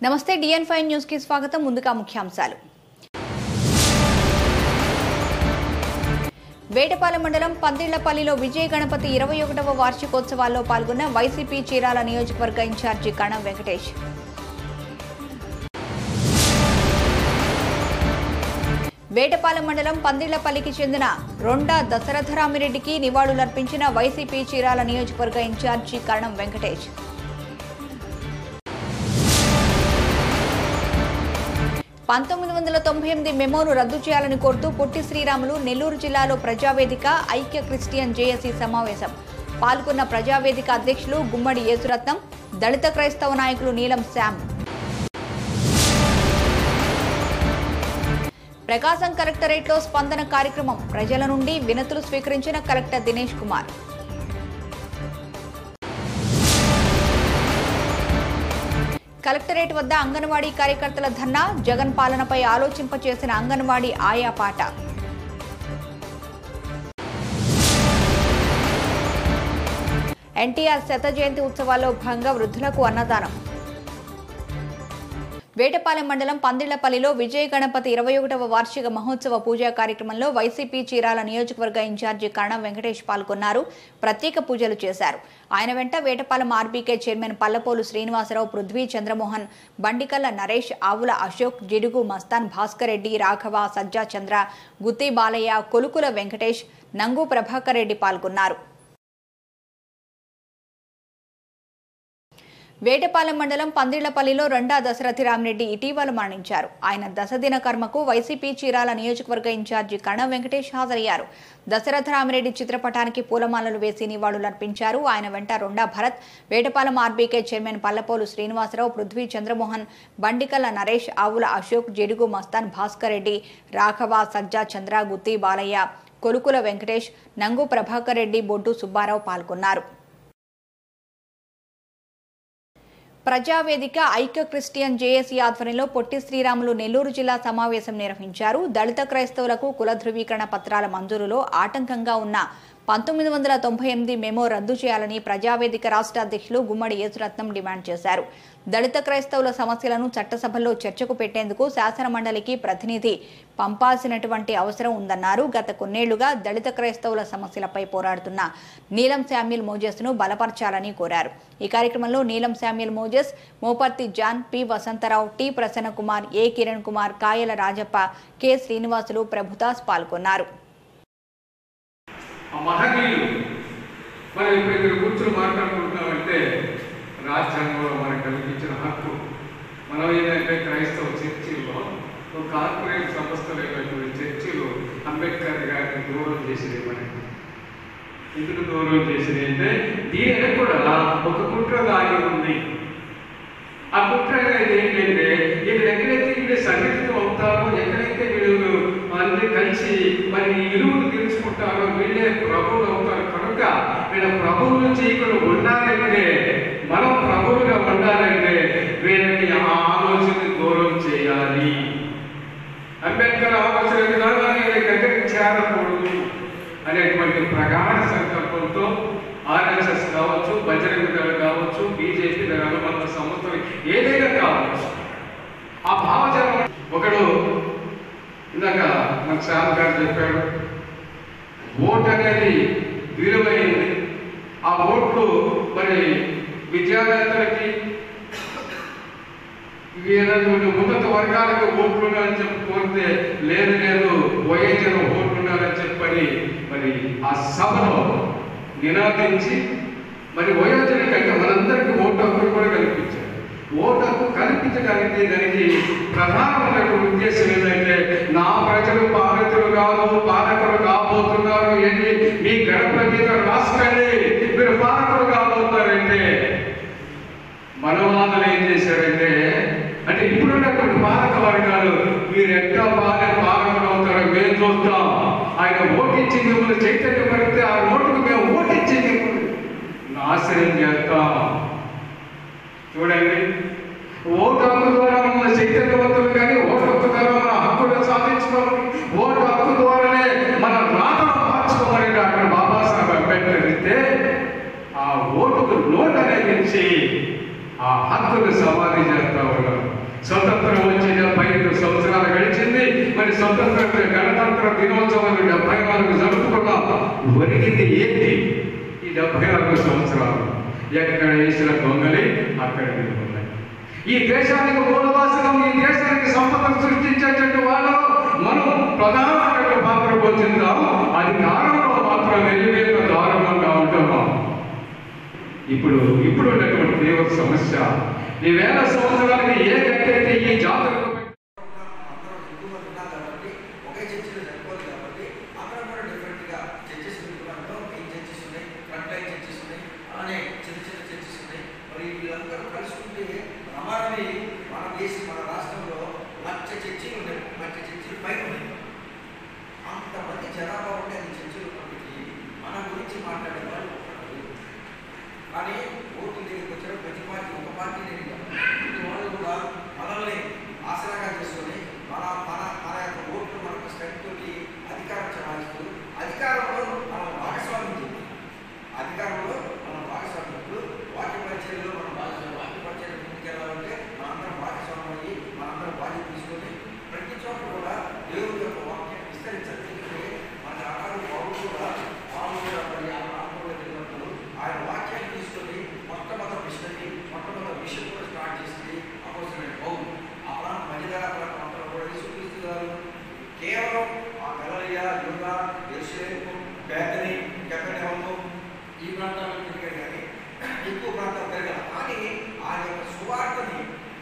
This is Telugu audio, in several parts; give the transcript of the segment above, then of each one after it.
నమస్తే డిఎన్ ఫైవ్ న్యూస్ కి స్వాగతం ముందుగా ముఖ్యాంశాలు వేటపాలెం మండలం పందిళ్లపల్లిలో విజయ గణపతి ఇరవై ఒకటవ వార్షికోత్సవాల్లో పాల్గొన్న వైసీపీ చీరాల నియోజకవర్గ ఇన్ఛార్జి కణం వెంకటేష్ వేటపాలెం మండలం పందిళ్లపల్లికి చెందిన రొండా దశరథరామిరెడ్డికి నివాళులర్పించిన వైసీపీ చీరాల నియోజకవర్గ ఇన్ఛార్జి కరణం వెంకటేష్ పంతొమ్మిది వందల తొంభై ఎనిమిది మెమోను రద్దు చేయాలని కోరుతూ పొట్టి శ్రీరాములు నెల్లూరు జిల్లాలో ప్రజావేదిక ఐక్య క్రిస్టియన్ జేఏసీ సమావేశం పాల్గొన్న ప్రజావేదిక అధ్యక్షులు గుమ్మడి యేసురత్నం దళిత క్రైస్తవ నాయకులు నీలం శ్యామ్ ప్రకాశం కలెక్టరేట్లో స్పందన కార్యక్రమం ప్రజల నుండి వినతులు స్వీకరించిన కలెక్టర్ దినేష్ కుమార్ కలెక్టరేట్ వద్ద అంగన్వాడీ కార్యకర్తల ధర్నా జగన్ పాలనపై ఆలోచింపచేసిన అంగన్వాడీ ఆయా పాట ఎన్టీఆర్ శత జయంతి ఉత్సవాల్లో భాగంగా వృద్ధులకు అన్నదానం వేటపాలెం మండలం పందిళ్లపల్లిలో విజయ గణపతి ఇరవై ఒకటవ వార్షిక మహోత్సవ పూజా కార్యక్రమంలో వైసీపీ చీరాల నియోజకవర్గ ఇన్ఛార్జి కరణం వెంకటేష్ పాల్గొన్నారు ప్రత్యేక పూజలు చేశారు ఆయన వెంట వేటపాలెం ఆర్బీకే చైర్మన్ పల్లపోలు శ్రీనివాసరావు పృథ్వీ చంద్రమోహన్ బండికల్ల నరేష్ ఆవుల అశోక్ జిడుగు మస్తాన్ భాస్కర్ రెడ్డి రాఘవ సజ్జా చంద్ర గుత్తి బాలయ్య కొలుకుల వెంకటేష్ నంగు ప్రభాకర్ రెడ్డి పాల్గొన్నారు వేటపాలెం మండలం పందిళ్లపల్లిలో రెండా దశరథి రామిరెడ్డి ఇటీవల మరణించారు ఆయన దశదిన కర్మకు వైసీపీ చీరాల నియోజకవర్గ ఇన్ఛార్జి కణ వెంకటేష్ హాజరయ్యారు దశరథ రామిరెడ్డి చిత్రపటానికి పూలమాలలు వేసి నివాళులర్పించారు ఆయన వెంట రొండా భరత్ వేటపాలెం ఆర్బీకే చైర్మన్ పల్లపోలు శ్రీనివాసరావు పృథ్వీ చంద్రమోహన్ బండికల్ల నరేష్ ఆవుల అశోక్ జెడుగు మస్తాన్ భాస్కర్ రెడ్డి రాఘవ సజ్జా చంద్ర గుత్తి బాలయ్య కొలుకుల వెంకటేష్ నంగు ప్రభాకర్ రెడ్డి బొడ్డు సుబ్బారావు పాల్గొన్నారు ప్రజావేదిక ఐక్య క్రిస్టియన్ జేఏసీ ఆధ్వర్యంలో పొట్టి శ్రీరాములు నెల్లూరు జిల్లా సమావేశం నిర్వహించారు దళిత క్రైస్తవులకు కుల ధృవీకరణ పత్రాల మంజూరులో ఆటంకంగా ఉన్న పంతొమ్మిది వందల తొంభై ఎనిమిది మెమో రద్దు చేయాలని ప్రజావేదిక రాష్ట్ర అధ్యక్షులు గుమ్మడి యేసురత్నం డిమాండ్ చేశారు దళిత క్రైస్తవుల సమస్యలను చట్టసభల్లో చర్చకు పెట్టేందుకు శాసన మండలికి ప్రతినిధి పంపాల్సినటువంటి అవసరం ఉందన్నారు గత కొన్నేళ్లుగా దళిత క్రైస్తవుల సమస్యలపై పోరాడుతున్న నీలం శామ్యుల్ మోజెస్ను బలపరచాలని కోరారు ఈ కార్యక్రమంలో Neelam Samuel Moses Moparthi John P Vasantharao T Prasanna Kumar A Kiran Kumar Kayala Rajappa K Srinivasulu Prabhudas పాల్గొన్నారు ఆ మహనీయులు మనం ఇప్పుడు ఇక్కడ కూర్చొని మాట్లాడుకుంటున్నామంటే రాజ్యాంగంలో మనకు కల్పించిన హక్కు మనం ఏంటంటే క్రైస్తవ చర్చిల్లో ఒక కార్పొరేట్ సంస్థలు అయినటువంటి చర్చిలు అంబేద్కర్ గారిని దూరం చేసినవి మనకి ఎందుకు దూరం చేసినవి అంటే దీని వెనక కూడా ఒక కుట్ర దాగి ఉంది ఆ కుట్ర అనేది ఏంటంటే వీళ్ళు ఎక్కడైతే వీళ్ళు సంఘటితం అవుతారో ఎక్కడైతే వీళ్ళు అందరూ కలిసి మరి ఈ విలువలు తెలుసుకుంటారో వీళ్ళే ప్రభువులు అవుతారు కనుక వీళ్ళ ప్రభువులు చేయకుండా ఉండాలంటే మనం ప్రభువుగా ఉండాలంటే వీళ్ళకి ఆ ఆలోచన దూరం చేయాలి అంబేద్కర్ ఆలోచన విధానాన్ని వీళ్ళ దగ్గరికి చేరకూడదు అనేటువంటి ప్రగాఢ సంకల్పంతో ఆర్ఎస్ఎస్ కావచ్చు బజరంగ దళ కావచ్చు బీజేపీ దాని అనుబంధ సంస్థలు ఏదైనా కావచ్చు ఆ భావజాలం ఒకడు ఇందాక మన శ్యామ్ గారు చెప్పాడు ఓట్ అనేది విలువైంది ఆ ఓట్లు మరి విద్యావేత్తలకి ఏదైనా ఉన్నత వర్గాలకు ఓట్లు ఉన్నారని చెప్పి కోరితే లేదు లేదు వయోజన ఓట్లు ఉన్నారని చెప్పని మరి ఆ సభలో నినాదించి మరి వయోజన కంటే మనందరికీ ఓటు హక్కులు కూడా కల్పించారు ఓటు హక్కు కల్పించడానికి దానికి ప్రధానమైనటువంటి ఉద్దేశం ఏంటంటే నా ప్రజలు పాలకులు కాదు పాలకులు కాబోతున్నారు ఏంటి మీ గడప మీద రాసుకోండి మీరు పాలకులు కాబోతున్నారంటే మనవాదులు ఏం చేశారంటే అంటే ఇప్పుడున్నటువంటి పాలక వర్గాలు మీరు ఎట్లా బాగా పాలకులు అవుతారో మేము చూస్తాం ఆయన ఓటించి మిమ్మల్ని చైతన్యపడితే ఆ ఓటుకు మేము ఓటించి మిమ్మల్ని నాశనం చేస్తాం చూడండి ఓటు హక్కు ద్వారా మమ్మల్ని చైతన్యవంతులు కానీ ఓటు హక్కు ద్వారా మన హక్కులను సాధించుకోవాలి ఓటు హక్కు ద్వారానే మన రాతను మార్చుకోమని డాక్టర్ బాబాసాహెబ్ అంబేద్కర్ ఇస్తే ఆ ఓటుకు నోట్ అనేది ఇచ్చి ఆ హక్కును సమాధి చేస్తా ఉన్నారు స్వతంత్ర గణతంత్ర దినోత్సవాన్ని డెబ్బై నాలుగు జరుపుకున్నా ఒరిగింది ఏంటి ఈ డెబ్బై నాలుగు సంవత్సరాలు ఎక్కడ వేసిన దొంగలే అక్కడ ఉన్నాయి ఈ దేశానికి మూలవాసనం ఈ దేశానికి సంపదను సృష్టించేటువంటి వాళ్ళు మనం ప్రధానమైన పాత్ర పొందుతాం అది కారణంలో మాత్రం వెలివేత దారుణంగా ఉంటున్నాం ఇప్పుడు ఇప్పుడు ఉన్నటువంటి తీవ్ర సమస్య ఈ వేల సంవత్సరాలకి ఏ గట్టయితే ఈ జాతరకు అందరూ హిందువులు ఉన్నాం కాబట్టి ఒకే చర్చిలో సరిపోదు కాబట్టి అక్కడ కూడా డిఫరెంట్గా చర్చెస్ పెట్టుకున్నాను మెయిన్ చర్చెస్ ఉన్నాయి ఫ్రంట్ లైన్ చర్చెస్ ఉన్నాయి అలానే చిన్న చిన్న చర్చెస్ ఉన్నాయి మరి వీళ్ళందరూ కలుసుకుంటే ప్రమాణమే మన దేశం మన రాష్ట్రంలో లక్ష చర్చిలు ఉన్నాయి లక్ష చర్చిలు పైన ఉన్నాయి అంతమంది జనాభా ఉంటే అది చర్చిలు కాబట్టి మన గురించి మాట్లాడే వాళ్ళు ఒక్కరు లేరు. కానీ ఓట్లు దగ్గరికి వచ్చిన ప్రతి పార్టీ ఒక పార్టీ లేదు ప్రతి వాళ్ళు కూడా మనల్ని ఆసరాగా చేసుకొని మన మన మన యొక్క ఓట్లు మనకు స్ట్రెంత్ తోటి అధికారం చలాయిస్తూ అధికారంలో మనం భాగస్వామ్యం చేయాలి అధికారంలో మనం భాగస్వామ్యం ఇప్పుడు వాక్య పరిచయంలో మనం భాగస్వామ్యం వాక్య పరిచయం ముందుకెళ్ళాలంటే మనందరం భాగస్వామ్యం అయ్యి మనందరం బాధ్యత తీసుకొని ప్రతి చోట కూడా దేవుడి యొక్క వాక్యం విస్తరించాలి ఎందుకంటే మన ఆనాడు పౌరులు కూడా వాళ్ళు కూడా మరి ఆ ప్రాంతంలో వెళ్ళినప్పుడు ఆయన వాక్యాన్ని తీసుకొని మొట్టమొదటి మిషనరీ మొట్టమొదటి మిషన్ కూడా స్టార్ట్ చేసింది అపోజిట్ పౌరులు ఆ ప్రాంతం మధ్యధరా ప్రాంతంలో కూడా యేసుక్రీస్తు గారు కేవలం ఆ గలలియ యూద యెరూషలేము బేతని కెఫర్నహూము ఈ ప్రాంతాల్లో తిరిగాడు కానీ ఎక్కువ ప్రాంతాలు తిరగల కానీ ఆయన యొక్క సువార్తని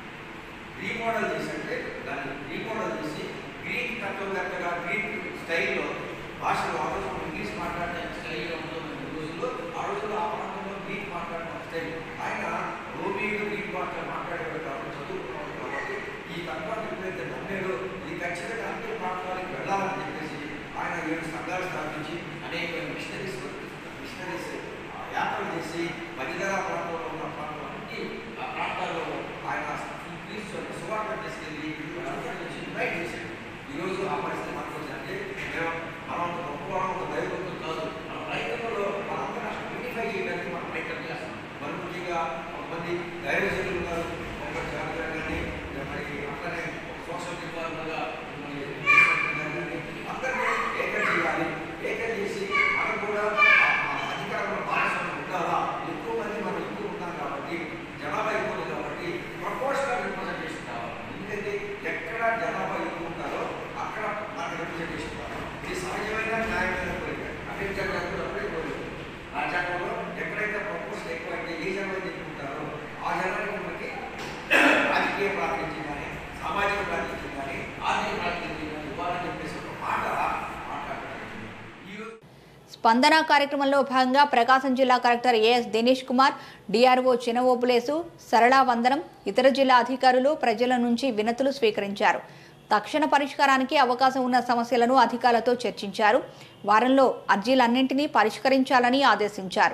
రీమోడల్ చేసి అంటే దాన్ని రీమోడల్ చేసి గ్రీక్ తత్వవేత్తగా గ్రీక్ స్టైల్లో భాషలో ఆ రోజు మనం ఇంగ్లీష్ మాట్లాడే స్టైల్లో ఉంటుంది ఈ రోజుల్లో ఆ రోజుల్లో ఆ ప్రాంతంలో గ్రీక్ మాట్లాడడం స్టైల్ ఆయన రోమియోలు గ్రీక్ భాష మాట్లాడేవాడు కాబట్టి చదువుకున్నాడు కాబట్టి ఈ తత్వాన్ని ఎప్పుడైతే నమ్మాడో ఇది ఖచ్చితంగా అన్ని ప్రాంతాలకు వెళ్ళాలని చెప్పేసి ఆయన ఏడు సంఘాలు స్థాపించి అనేక మిషనరీస్ మిషనరీస్ యాత్రలు చేసి మధ్యధరా ప్రాంతంలో ఉన్న ప్రాంతాలన్నీ ఆ ప్రాంతాల్లో ఆయన క్రీస్తు యొక్క సువార్త తీసుకెళ్ళి వాళ్ళందరి నుంచి ఇన్వైట్ చేశాడు ఈరోజు ఆ పరిస్థితి మనకు వచ్చిందంటే మేము మనం అంత గొప్పవాళ్ళం ఒక దైవభక్తులు కాదు మన ప్రయత్నంలో మనందరం యూనిఫై చేయడానికి మనం ప్రయత్నం చేస్తాం మరి ముఖ్యంగా కొంతమంది దైవజనులు ఉన్నారు ఒక జాగ్రత్త కానీ మరి అట్లనే ఒక సోషల్ డిపార్ట్మెంట్గా మరి కానీ అందరినీ ఏకం చేయాలి ఏకం చేసి మనం కూడా ఆ- ఆ అధికారంలో భాగస్వామ్యం ఉండాలా ఎక్కువ మంది మనం ఎక్కువ ఉన్నాం కాబట్టి జనాభా ఎక్కువ ఉంది కాబట్టి ప్రపోర్షనల్ రిప్రజెంటేషన్ కావాలి ఎందుకంటే ఎక్కడ జనాభా ఎక్కువ ఉంటారో అక్కడ మనకు రిప్రజెంటేషన్ కావాలి ఇది సహజమైన న్యాయమైన కోరిక అమెరికా కూడా అప్పుడే కోరిక రాజ్యాంగంలో ఎక్కడైతే ప్రపోర్షన్ ఎక్కువ అయితే ఏ జనాభా ఎక్కువ ఉంటారో ఆ జనాభా మనకి రాజకీయ ప్రాతినిధ్యం కానీ సామాజిక ప్రాతినిధ్యం కానీ ఆర్థిక ప్రాతినిధ్యం కానీ ఇవ్వాలని చెప్పేసి ఒక మాట మాట్లాడారు ఈరోజు స్పందన కార్యక్రమంలో భాగంగా ప్రకాశం జిల్లా collector AS Dinesh Kumar DRO Chinaobulesu Sarala వందనం ఇతర జిల్లా అధికారులు ప్రజల నుంచి వినతులు స్వీకరించారు తక్షణ పరిష్కారానికి అవకాశం ఉన్న సమస్యలను అధికారులతో చర్చించారు వారంలో అర్జీలన్నింటినీ పరిష్కరించాలని ఆదేశించారు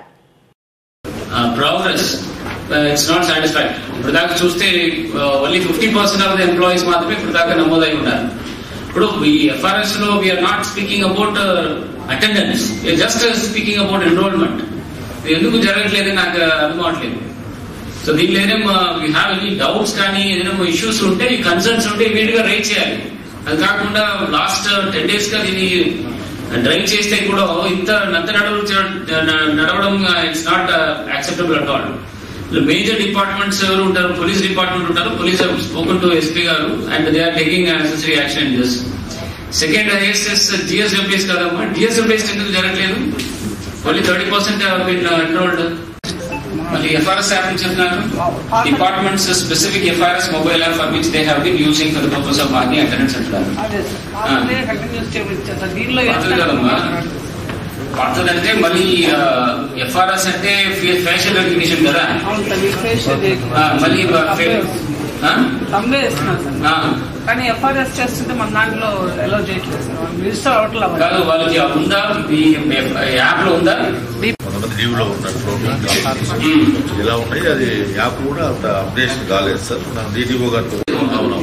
ప్రోగ్రెస్ ఇట్స్ నాట్ సాటిస్ఫైడ్ ఇప్పుడు దాకా చూస్తే only fifty percent of the employees మాత్రమే ఇప్పుడు దాకా నమోదై ఉన్నారు ఇప్పుడు ఈ ఎఫ్ఆర్ఎస్ లో we are not speaking about attendance just speaking about enrolment ఎందుకు జరగట్లేదు నాకు అర్థం అవట్లేదు సో దీనిలో ఏదైనా వీ హ్యావ్ ఎనీ డౌట్స్ కానీ ఏదైనా ఇష్యూస్ ఉంటే ఈ కన్సర్న్స్ ఉంటే ఇమీడియట్ గా రైట్ చేయాలి అది కాకుండా లాస్ట్ టెన్ డేస్ గా దీన్ని డ్రైవ్ చేస్తే కూడా ఇంత నంత నడవడం చే- న- నడవడం it's not acceptable at all major departments ఎవరు ఉంటారు పోలీస్ డిపార్ట్మెంట్ ఉంటారు పోలీస్ స్పోకన్ టు ఎస్పీ గారు and they are taking necessary action in this second ISS GSMPS కదమ్మా డిఎస్ఎంపీఎస్ ఎందుకు జరగలేదు ఓన్లీ థర్టీ పర్సెంట్ ఎన్రోల్డ్ మళ్ళీ ఎఫ్ఆర్ఎస్ యాప్ నుంచి చెప్తున్నారు departments specific FRS mobile app for which they have been using for the purpose of marking attendance అంటున్నారు అదే అదే కంటిన్యూస్ చేయించారు దీనిలో పడుతుంది కదమ్మా పడుతుంది అంటే మళ్ళీ ఎఫ్ఆర్ఎస్ అంటే ఫేషియల్ రికగ్నిషన్ కదా అవును సార్ ఈ ఫేషియల్ ఆ, మళ్ళీ ఆ? తమ్మే ఇస్తున్నారు సార్ ఆ, కానీ ఎఫ్ఐఆర్ఎస్ చేస్తుంటే మన దాంట్లో ఎలా చేయట్లేదు సార్ మనం రిజిస్టర్ అవట్లేదు కాదు వాళ్ళకి ఉందా ఈ యాప్ లో ఉందా కొంతమంది లీవ్లో ఉన్నారు ప్రోగ్రామ్ ఉమ్. ఇలా ఉన్నాయి అది యాప్ కూడా అంత అప్డేషన్ కాలేదు సార్ నా డీటీఓ గారితో అవునవును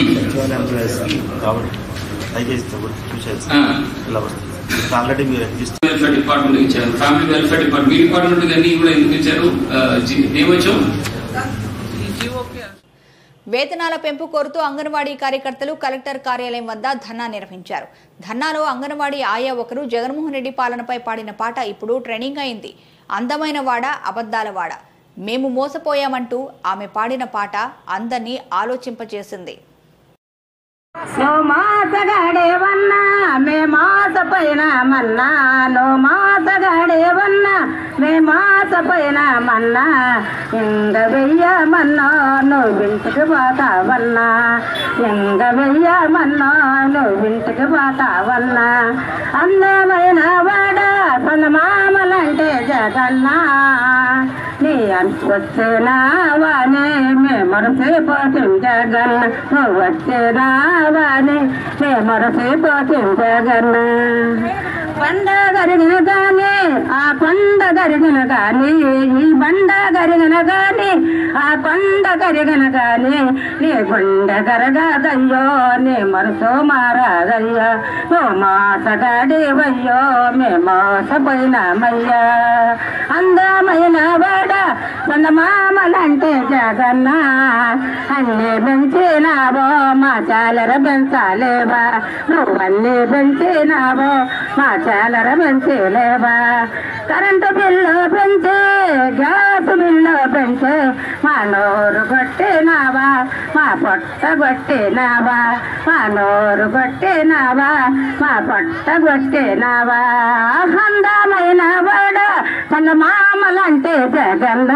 ఉమ్. కాబట్టి దయచేసి చూసేది ఆ. ఇలా వస్తుంది ఆల్రెడీ మీరు రిజిస్టర్ వెల్ఫేర్ డిపార్ట్మెంట్ ఇచ్చారు ఫ్యామిలీ వెల్ఫేర్ డిపార్ట్మెంట్ మీ డిపార్ట్మెంట్ అన్ని కూడా ఎందుకు ఇచ్చారు ఆ, జీ- ఏమొచ్చాం ఈ జీఓపీ వేతనాల పెంపు కోరుతూ అంగన్వాడీ కార్యకర్తలు కలెక్టర్ కార్యాలయం వద్ద ధర్నా నిర్వహించారు ధర్నాలో అంగన్వాడీ ఆయా ఒకరు జగన్మోహన్ రెడ్డి పాలనపై పాడిన పాట ఇప్పుడు ట్రెండింగ్ అయింది అందమైన వాడ అబద్ధాల వాడ మేము మోసపోయామంటూ ఆమె పాడిన పాట అందరినీ ఆలోచింపచేసింది నో మాసగాడేవన్నా మే మాస పైన మన్నా నో మాసగాడేవన్నా మే మాస పైన మన్నా ఇంగ వెయ్యమన్నా నువ్వు ఇంటికి పోతావన్నా ఇంగ వెయ్యమన్నా నువ్వు ఇంటికి పోతావన్నా అందమైన వాడ మామలంటే జగన్నా నీ వచ్చేనావానే మే మరసిపోతుంది జగన్ నువ్వు వచ్చేనావానే మే మరసిపోతుంది జగన్ బండ గరిగిన గాని ఆ కొండ గరిగిన గాని ఈ బండ గరిగిన గాని ఆ కొండ గరిగిన గాని నీ గుండె గరగదయ్యో నీ మనసు మారాదయ్యా ఓ మాసగాడివయ్యో మే మోసపోయినామయ్యా అందమైన వాడ చందమామలంటే జగన్న అన్ని పెంచినావో మా చాలర పెంచాలేవా నువ్వు అన్ని పెంచినావో మా చాలర పెంచలేవా కరెంటు బిల్లు పెంచి గ్యాస్ బిల్లు పెంచి మా నోరు కొట్టినావా మా పొట్ట కొట్టినావా మా నోరు కొట్టినావా మా పొట్ట కొట్టినావా అందమైన వాడ తన మామలంటే జగన్న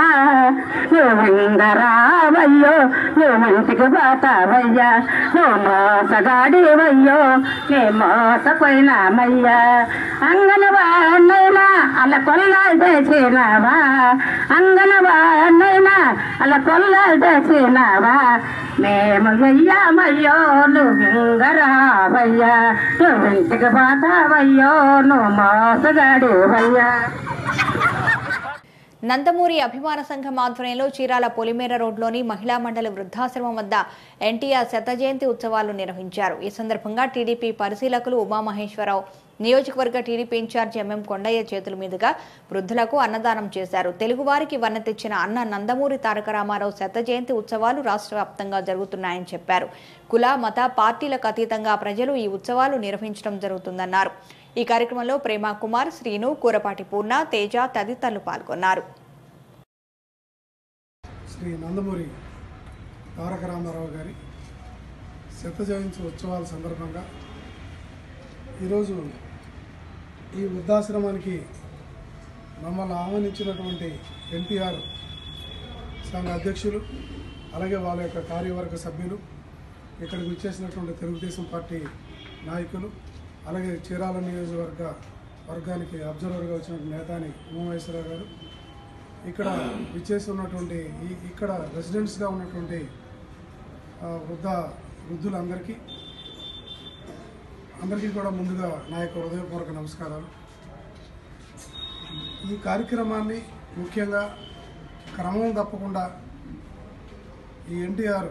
నువ్వు నువ్వు ఇంటికి పోతావయ్యా నువ్వు మోసగాడివయ్యో నీ మోసపోయినామయ్యా అంగనవాడినైనా అలా కొల్లాలు చేసినావా అంగనవాడినైనా అలా కొల్లాలు చేసినావా మేము వెయ్యామయ్యో నువ్వు ఇంగరావయ్యా నువ్వు ఇంటికి పోతావయ్యో నువ్వు మోసగాడివయ్యా నందమూరి అభిమాన సంఘం ఆధ్వర్యంలో చీరాల పొలిమేర రోడ్లోని మహిళా మండలి వృద్ధాశ్రమం వద్ద ఎన్టీఆర్ శత జయంతి ఉత్సవాలు నిర్వహించారు ఈ సందర్భంగా టీడీపీ పరిశీలకులు ఉమామహేశ్వరరావు నియోజకవర్గ టీడీపీ ఇన్ఛార్జ్ ఎంఎం కొండయ్య చేతుల మీదుగా వృద్ధులకు అన్నదానం చేశారు తెలుగువారికి వన్న తెచ్చిన అన్న నందమూరి తారక రామారావు శత జయంతి ఉత్సవాలు రాష్ట్ర వ్యాప్తంగా జరుగుతున్నాయని చెప్పారు కుల మత పార్టీలకు అతీతంగా ప్రజలు ఈ ఉత్సవాలు నిర్వహించడం జరుగుతుందన్నారు ఈ కార్యక్రమంలో ప్రేమ కుమార్ శ్రీను కూరపాటి పూర్ణ తేజ తదితరులు పాల్గొన్నారు శ్రీ నందమూరి తారక రామారావు గారి శత జయంతి ఉత్సవాల సందర్భంగా ఈరోజు ఈ వృద్ధాశ్రమానికి మమ్మల్ని ఆహ్వానించినటువంటి ఎన్టీఆర్ సంఘ అధ్యక్షులు అలాగే వాళ్ళ యొక్క కార్యవర్గ సభ్యులు ఇక్కడికి వచ్చేసినటువంటి తెలుగుదేశం పార్టీ నాయకులు అలాగే చీరాల నియోజకవర్గ వర్గానికి అబ్జర్వర్గా వచ్చినటువంటి నేతాని ఉమామహేశ్వరరావు గారు ఇక్కడ విచ్చేసి ఉన్నటువంటి ఈ ఇక్కడ రెసిడెంట్స్గా ఉన్నటువంటి ఆ, వృద్ధ వృద్ధులందరికీ అందరికీ కూడా ముందుగా నా యొక్క హృదయపూర్వక నమస్కారాలు ఈ కార్యక్రమాన్ని ముఖ్యంగా క్రమం తప్పకుండా ఈ ఎన్టీఆర్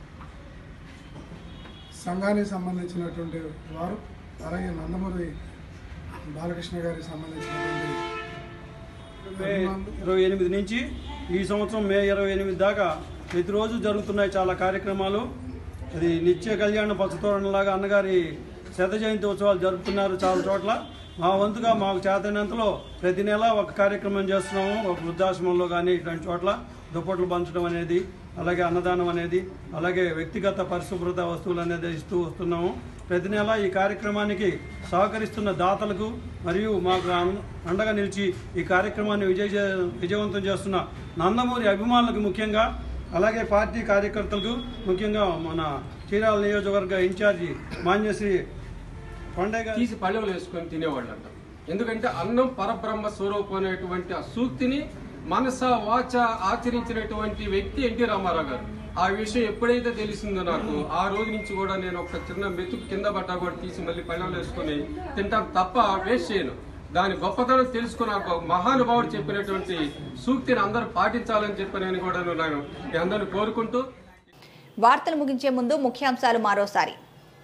సంఘానికి సంబంధించినటువంటి వారు అలాగే నందమూరి బాలకృష్ణ గారికి సంబంధించినటువంటి మే ఇరవై ఎనిమిది నుంచి ఈ సంవత్సరం మే ఇరవై ఎనిమిది దాకా ప్రతిరోజు జరుగుతున్నాయి చాలా కార్యక్రమాలు ఇది నిత్య కళ్యాణ పచ్చతోరణలాగా అన్నగారి శత జయంతి ఉత్సవాలు జరుపుతున్నారు చాలా చోట్ల మా వంతుగా మాకు చేతనంతలో ప్రతి నెల ఒక కార్యక్రమం చేస్తున్నాము ఒక వృద్ధాశ్రమంలో కానీ ఇట్లాంటి చోట్ల దుప్పట్లు పంచడం అనేది అలాగే అన్నదానం అనేది అలాగే వ్యక్తిగత పరిశుభ్రత వస్తువులు అనేది ఇస్తూ వస్తున్నాము ప్రతి నెల ఈ కార్యక్రమానికి సహకరిస్తున్న దాతలకు మరియు మాకు అన్- అండగా నిలిచి ఈ కార్యక్రమాన్ని విజయ విజయవంతం చేస్తున్న నందమూరి అభిమానులకు ముఖ్యంగా అలాగే పార్టీ కార్యకర్తలకు ముఖ్యంగా మన చీరాల నియోజకవర్గ ఇన్ఛార్జి మాన్యశ్రీ కొండే గారు తీసి పళ్ళెంలో వేసుకొని తినేవాళ్ళంట ఎందుకంటే అన్నం పరబ్రహ్మ స్వరూపం అనేటువంటి ఆ సూక్తిని మనస వాచ ఆచరించినటువంటి వ్యక్తి ఎన్టీ రామారావు గారు ఆ విషయం ఎప్పుడైతే తెలిసిందో నాకు ఆ రోజు నుంచి కూడా నేను ఒక చిన్న మెతుకు కింద పడ్డా కూడా తీసి మళ్ళీ పళ్ళెంలో వేసుకొని తింటాను తప్ప వేస్ట్ చేయను దాని గొప్పతనం తెలుసుకున్న ఒక మహానుభావుడు చెప్పినటువంటి సూక్తిని అందరూ పాటించాలని చెప్పని కూడా నేను మీ అందరిని కోరుకుంటూ వార్తలు ముగించే ముందు ముఖ్యాంశాలు మరోసారి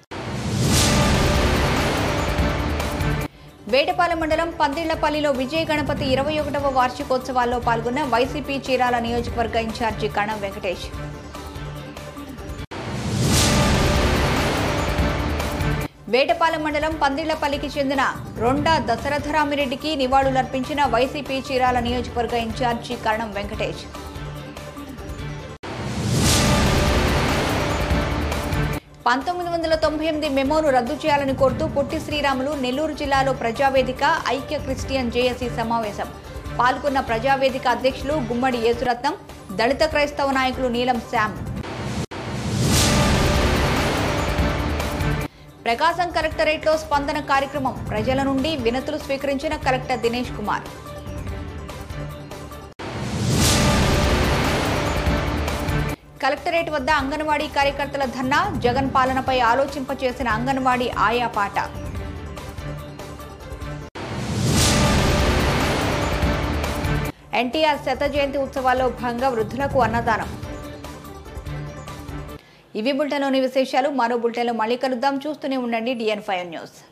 వేటపాలెం మండలం పందిళ్లపల్లిలో విజయ గణపతి ఇరవై ఒకటవ వార్షికోత్సవాల్లో పాల్గొన్న వైసీపీ చీరాల నియోజకవర్గ ఇన్ఛార్జి కణం వెంకటేష్ వేటపాలెం మండలం పందిళ్లపల్లికి చెందిన రొండా దశరథరామిరెడ్డికి నివాళులర్పించిన వైసీపీ చీరాల నియోజకవర్గ ఇన్ఛార్జి కరణం వెంకటేష్ పంతొమ్మిది వందల తొంభై ఎనిమిది మెమోను రద్దు చేయాలని కోరుతూ పొట్టి శ్రీరాములు నెల్లూరు జిల్లాలో ప్రజావేదిక ఐక్య క్రిస్టియన్ జేఏసీ సమావేశం పాల్గొన్న ప్రజావేదిక అధ్యక్షులు గుమ్మడి యేసురత్నం దళిత క్రైస్తవ నాయకులు నీలం శ్యామ్ ప్రకాశం కలెక్టరేట్లో స్పందన కార్యక్రమం ప్రజల నుండి వినతులు స్వీకరించిన కలెక్టర్ దినేష్ కుమార్ కలెక్టరేట్ వద్ద అంగన్వాడీ కార్యకర్తల ధర్నా జగన్ పాలనపై ఆలోచింపచేసిన అంగన్వాడీ ఆయా పాట ఎన్టీఆర్ శత జయంతి ఉత్సవాల్లో భాగంగా వృద్ధులకు అన్నదానం ఇవి బులెటిన్లోని విశేషాలు మరో బులెటిన్లో మళ్ళీ కలుద్దాం చూస్తూనే ఉండండి డిఎన్ ఫైవ్ న్యూస్